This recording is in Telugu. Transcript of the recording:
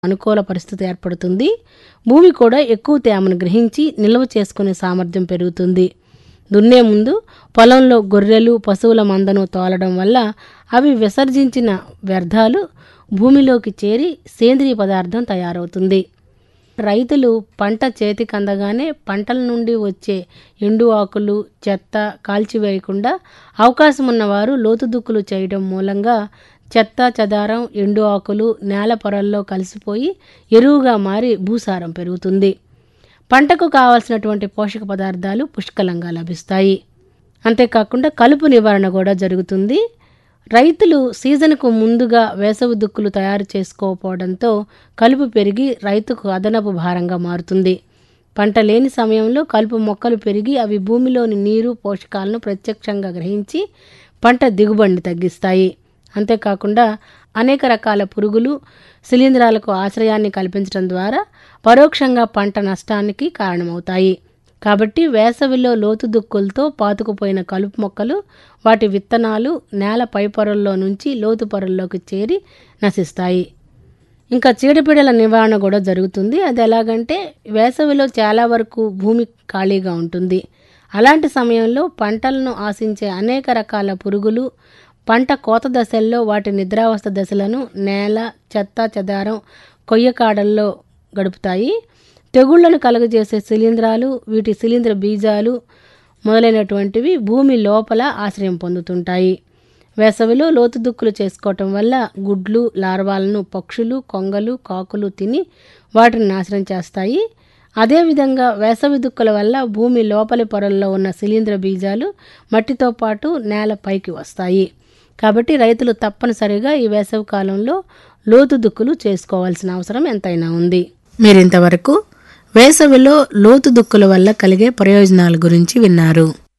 అనుకూల పరిస్థితి ఏర్పడుతుంది భూమి కూడా ఎక్కువ తేమను గ్రహించి నిల్వ చేసుకునే సామర్థ్యం పెరుగుతుంది దున్నే ముందు పొలంలో గొర్రెలు పశువుల మందను తోలడం వల్ల అవి విసర్జించిన వ్యర్థాలు భూమిలోకి చేరి సేంద్రియ పదార్థం తయారవుతుంది రైతులు పంట చేతికి అందగానే పంటల నుండి వచ్చే ఎండు ఆకులు చెత్త కాల్చివేయకుండా అవకాశం ఉన్నవారు లోతుదుక్కులు చేయడం మూలంగా చెత్త చెదారం ఎండు ఆకులు నేల పొరల్లో కలిసిపోయి ఎరువుగా మారి భూసారం పెరుగుతుంది పంటకు కావాల్సినటువంటి పోషక పదార్థాలు పుష్కలంగా లభిస్తాయి అంతేకాకుండా కలుపు నివారణ కూడా జరుగుతుంది రైతులు సీజన్కు ముందుగా వేసవి దుక్కులు తయారు చేసుకోకపోవడంతో కలుపు పెరిగి రైతుకు అదనపు భారంగా మారుతుంది పంట లేని సమయంలో కలుపు మొక్కలు పెరిగి అవి భూమిలోని నీరు పోషకాలను ప్రత్యక్షంగా గ్రహించి పంట దిగుబడిని తగ్గిస్తాయి అంతేకాకుండా అనేక రకాల పురుగులు శిలీంధ్రాలకు ఆశ్రయాన్ని కల్పించడం ద్వారా పరోక్షంగా పంట నష్టానికి కారణమవుతాయి కాబట్టి వేసవిలో లోతు దుక్కులతో పాతుకుపోయిన కలుపు మొక్కలు వాటి విత్తనాలు నేల పైపొరల్లో నుంచి లోతు పొరల్లోకి చేరి నశిస్తాయి ఇంకా చీడపీడల నివారణ కూడా జరుగుతుంది అది ఎలాగంటే వేసవిలో చాలా వరకు భూమి ఖాళీగా ఉంటుంది అలాంటి సమయంలో పంటలను ఆశించే అనేక రకాల పురుగులు పంట కోత దశల్లో వాటి నిద్రావస్థ దశలను నేల చెత్త చెదారం కొయ్యకాడల్లో గడుపుతాయి తెగుళ్లను కలుగజేసే శిలీంధ్రాలు వీటి శిలీంధ్ర బీజాలు మొదలైనటువంటివి భూమి లోపల ఆశ్రయం పొందుతుంటాయి వేసవిలో లోతు దుక్కులు చేసుకోవటం వల్ల గుడ్లు లార్వాలను పక్షులు కొంగలు కాకులు తిని వాటిని నాశనం చేస్తాయి అదేవిధంగా వేసవి దుక్కుల వల్ల భూమి లోపలి పొరల్లో ఉన్న శిలీంధ్ర బీజాలు మట్టితో పాటు నేల పైకి వస్తాయి కాబట్టి రైతులు తప్పనిసరిగా ఈ వేసవి కాలంలో లోతు దుక్కులు చేసుకోవాల్సిన అవసరం ఎంతైనా ఉంది మీరింతవరకు వేసవిలో లోతు దుక్కుల వల్ల కలిగే ప్రయోజనాల గురించి విన్నారు